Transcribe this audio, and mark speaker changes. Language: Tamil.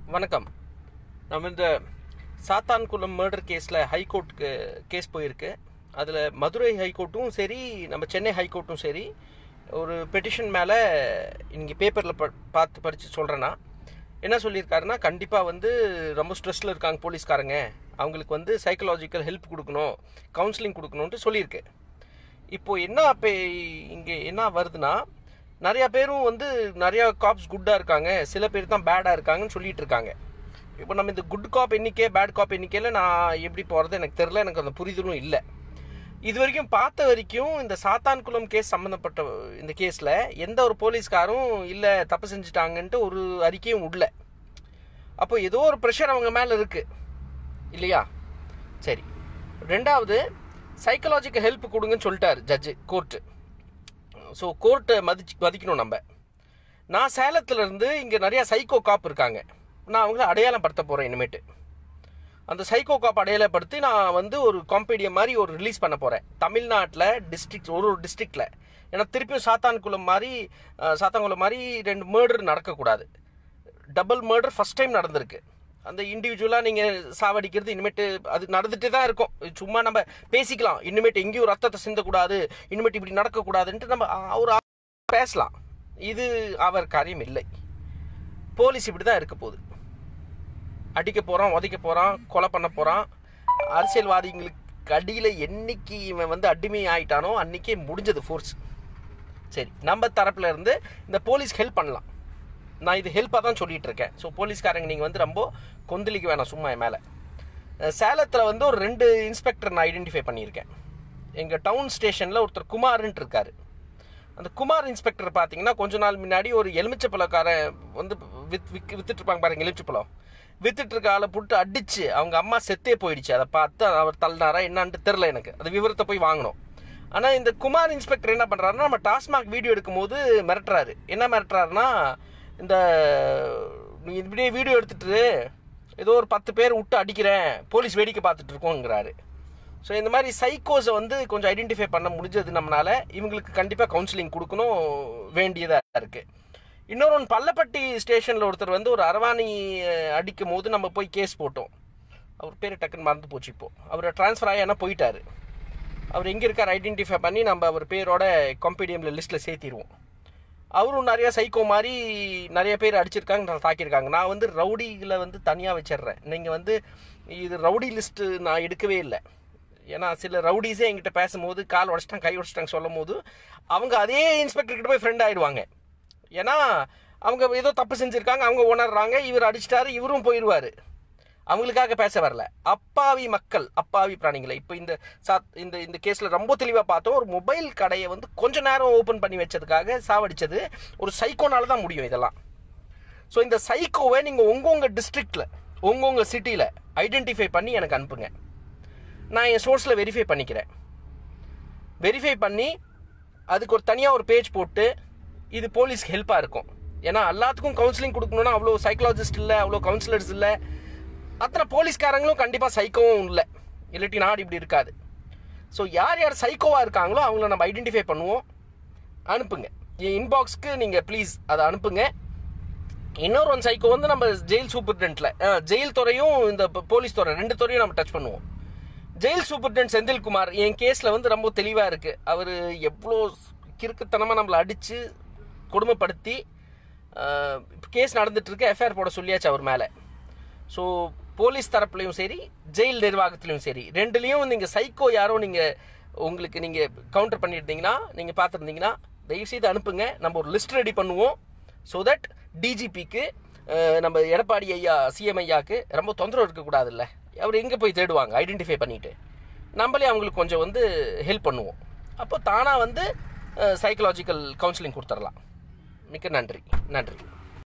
Speaker 1: வணக்கம் நம்ம இந்த சாத்தான்குளம் மர்டர் கேஸில் ஹைகோர்ட்டுக்கு கேஸ் போயிருக்கு அதில் மதுரை ஹைகோர்ட்டும் சரி நம்ம சென்னை ஹைகோர்ட்டும் சரி ஒரு பெட்டிஷன் மேலே இங்கே பேப்பரில் ப பார்த்து படித்து சொல்கிறேன்னா என்ன சொல்லியிருக்காருன்னா கண்டிப்பாக வந்து ரொம்ப ஸ்ட்ரெஸ்ஸில் இருக்காங்க போலீஸ்காரங்க அவங்களுக்கு வந்து சைக்கலாஜிக்கல் ஹெல்ப் கொடுக்கணும் கவுன்சிலிங் கொடுக்கணுன்ட்டு சொல்லியிருக்கு இப்போ என்ன இப்போ இங்கே என்ன வருதுன்னா நிறைய பேரும் வந்து நிறைய காப்ஸ் குட்டாக இருக்காங்க சில பேர் தான் பேடாக இருக்காங்கன்னு சொல்லிட்டு இருக்காங்க இப்போ நம்ம இந்த குட் காப் எண்ணிக்கை பேட் காப் எண்ணிக்கையில் நான் எப்படி போகிறது எனக்கு தெரில எனக்கு அந்த புரிதலும் இல்லை இது வரைக்கும் பார்த்த வரைக்கும் இந்த சாத்தான்குளம் கேஸ் சம்மந்தப்பட்ட இந்த கேஸில் எந்த ஒரு போலீஸ்காரும் இல்லை தப்பு செஞ்சுட்டாங்கன்ட்டு ஒரு அறிக்கையும் உள்ள அப்போ ஏதோ ஒரு ப்ரெஷர் அவங்க மேலே இருக்குது இல்லையா சரி ரெண்டாவது சைக்கலாஜிக்கல் ஹெல்ப் கொடுங்கன்னு சொல்லிட்டாரு ஜட்ஜு கோர்ட்டு ஸோ கோர்ட்டை மதிச்சு மதிக்கணும் நம்ம நான் சேலத்துல இருந்து இங்கே நிறையா சைக்கோ காப் இருக்காங்க நான் அவங்கள அடையாளம் படுத்த போகிறேன் இனிமேட்டு அந்த சைக்கோ காப் அடையாளப்படுத்தி நான் வந்து ஒரு காம்பீடியம் மாதிரி ஒரு ரிலீஸ் பண்ண போகிறேன் தமிழ்நாட்டில் டிஸ்ட்ரிக்ட் ஒரு ஒரு டிஸ்ட்ரிக்டில் ஏன்னா திருப்பியும் சாத்தான்குளம் மாதிரி அஹ், சாத்தான்குளம் மாதிரி ரெண்டு மர்டர் நடக்கக்கூடாது டபுள் மர்டர் ஃபர்ஸ்ட் டைம் நடந்திருக்கு அந்த இண்டிவிஜுவலாக நீங்கள் சாவடிக்கிறது இனிமேட்டு அது நடந்துட்டு தான் இருக்கும் சும்மா நம்ம பேசிக்கலாம் இனிமேட்டு எங்கேயும் ரத்தத்தை சிந்தக்கூடாது இனிமேட்டு இப்படி நடக்கக்கூடாதுன்ட்டு நம்ம அ- ஒரு ஆ- பேசலாம் இது அவர் காரியம் இல்லை போலீஸ் இப்படி தான் இருக்க போகுது அடிக்க போகிறான் உதைக்க போகிறான் கொலை பண்ண போகிறான் அரசியல்வாதிகளுக்கு அடியில் என்னைக்கு இவன் வந்து அடிமை ஆயிட்டானோ அன்னைக்கே முடிஞ்சது ஃபோர்ஸ் சரி நம்ம தரப்புல இருந்து இந்த போலீஸ் ஹெல்ப் பண்ணலாம் நான் இது ஹெல்ப்பாக தான் சொல்லிட்டு இருக்கேன் ஸோ போலீஸ்காரங்க நீங்கள் வந்து ரொம்ப கொந்தளிக்க வேணாம் சும்மா என் மேலே சேலத்தில் வந்து ஒரு ரெண்டு இன்ஸ்பெக்டர் நான் ஐடென்டிஃபை பண்ணியிருக்கேன் எங்கள் டவுன் ஸ்டேஷனில் ஒருத்தர் குமார்ன்ட்டு இருக்காரு அந்த குமார் இன்ஸ்பெக்டர் பார்த்தீங்கன்னா கொஞ்ச நாள் முன்னாடி ஒரு எலுமிச்சப்பழக்காரன் வந்து வித் விக் வித்துட்டு இருப்பாங்க பாருங்க எலுமிச்சப்பழம் வித்துட்டு இருக்க ஆளை போட்டு அடிச்சு அவங்க அம்மா செத்தே போயிடுச்சு அதை பார்த்து அவர் தள்ளினாரா என்னான்ட்டு தெரில எனக்கு அந்த விவரத்தை போய் வாங்கணும் ஆனால் இந்த குமார் இன்ஸ்பெக்டர் என்ன பண்ணுறாருன்னா நம்ம டாஸ்மாக் வீடியோ எடுக்கும்போது மிரட்டுறாரு என்ன மிரட்டுறாருன்னா இந்த நீ இப்படியே வீடியோ எடுத்துட்டு ஏதோ ஒரு பத்து பேர் விட்டு அடிக்கிறேன் போலீஸ் வேடிக்கை பார்த்துட்டு இருக்கோங்கிறாரு ஸோ இந்த மாதிரி சைக்கோஸை வந்து கொஞ்சம் ஐடென்டிஃபை பண்ண முடிஞ்சது நம்மளால இவங்களுக்கு கண்டிப்பாக கவுன்சிலிங் கொடுக்கணும் வேண்டியதாக இருக்குது இன்னொரு ஒன்று பள்ளப்பட்டி ஸ்டேஷனில் ஒருத்தர் வந்து ஒரு அரவாணி அஹ், அடிக்கும் போது நம்ம போய் கேஸ் போட்டோம் அவர் பேர் டக்குன்னு மறந்து போச்சு இப்போ அவர் ட்ரான்ஸ்ஃபர் ஆகி ஆனால் போயிட்டாரு அவர் எங்கே இருக்கார் ஐடென்டிஃபை பண்ணி நம்ம அவர் பேரோட காம்பீடியமில் லிஸ்ட்டில் சேர்த்திடுவோம் அவரும் நிறைய சைக்கோ மாதிரி நிறைய பேர் அடிச்சிருக்காங்க நான் தாக்கியிருக்காங்க நான் வந்து ரவுடிகளை வந்து தனியாக வச்சிடுறேன் நீங்கள் வந்து இது ரவுடி லிஸ்ட்டு நான் எடுக்கவே இல்லை ஏன்னா சில ரவுடிஸே என்கிட்ட பேசும்போது கால் உடச்சிட்டாங்க கை உடச்சிட்டாங்க சொல்லும் போது அவங்க அதே இன்ஸ்பெக்டர் கிட்ட போய் ஃப்ரெண்ட் ஆயிடுவாங்க ஏன்னா அவங்க ஏதோ தப்பு செஞ்சுருக்காங்க அவங்க உணர்றாங்க இவர் அடிச்சிட்டாரு இவரும் போயிடுவார் அவங்களுக்காக பேச வரல அப்பாவி மக்கள் அப்பாவி பிராணிகளை இப்போ இந்த சாத் இந்த இந்த கேஸில் ரொம்ப தெளிவாக பார்த்தோம் ஒரு மொபைல் கடையை வந்து கொஞ்ச நேரம் ஓப்பன் பண்ணி வச்சதுக்காக சாவடிச்சது ஒரு சைக்கோனால தான் முடியும் இதெல்லாம் ஸோ இந்த சைக்கோவை நீங்கள் உங்கவுங்க டிஸ்ட்ரிக்டில் உங்கவுங்க சிட்டியில் ஐடென்டிஃபை பண்ணி எனக்கு அனுப்புங்க நான் என் சோர்ஸில் வெரிஃபை பண்ணிக்கிறேன் வெரிஃபை பண்ணி அதுக்கு ஒரு தனியாக ஒரு பேஜ் போட்டு இது போலீஸ்க்கு ஹெல்ப்பாக இருக்கும் ஏன்னா எல்லாத்துக்கும் கவுன்சிலிங் கொடுக்கணும்னா அவ்வளோ சைக்காலஜிஸ்ட் இல்லை அவ்வளோ கவுன்சிலர்ஸ் இல்லை அத்தனை போலீஸ்காரங்களும் கண்டிப்பாக சைக்கோவும் இல்லை இல்லாட்டி நாடு இப்படி இருக்காது ஸோ யார் யார் சைக்கோவாக இருக்காங்களோ அவங்கள நம்ம ஐடென்டிஃபை பண்ணுவோம் அனுப்புங்க என் இன்பாக்ஸ்க்கு நீங்கள் ப்ளீஸ் அதை அனுப்புங்க இன்னொரு ஒன் சைக்கோ வந்து நம்ம ஜெயில் சூப்பர்டென்ட்ல ஜெயில் துறையும் இந்த ப- போலீஸ் துறை ரெண்டு துறையும் நம்ம டச் பண்ணுவோம் ஜெயில் சூப்பர்டென்ட் செந்தில்குமார் என் கேஸில் வந்து ரொம்ப தெளிவாக இருக்கு அவர் எவ்வளோ கிறுக்குத்தனமாக நம்மளை அடித்து கொடுமைப்படுத்தி கேஸ் நடந்துட்டு இருக்கு எஃப்ஐஆர் போட சொல்லியாச்சு அவர் மேலே ஸோ போலீஸ் தரப்புலையும் சரி ஜெயில் நிர்வாகத்திலையும் சரி ரெண்டுலேயும் நீங்கள் சைக்கோ யாரோ நீங்கள் உங்களுக்கு நீங்கள் கவுண்டர் பண்ணியிருந்தீங்கன்னா நீங்கள் பார்த்துருந்தீங்கன்னா தயவுசெய்து அனுப்புங்க நம்ம ஒரு லிஸ்ட் ரெடி பண்ணுவோம் ஸோ தட் டிஜிபிக்கு நம்ம எடப்பாடி ஐயா சிஎம் ஐயாக்கு ரொம்ப தொந்தரவு இருக்கக்கூடாதுல்ல அவர் எங்கே போய் தேடுவாங்க ஐடென்டிஃபை பண்ணிட்டு நம்மளே அவங்களுக்கு கொஞ்சம் வந்து ஹெல்ப் பண்ணுவோம் அப்போ தானாக வந்து சைக்கலாஜிக்கல் கவுன்சிலிங் கொடுத்துடலாம் மிக்க நன்றி நன்றி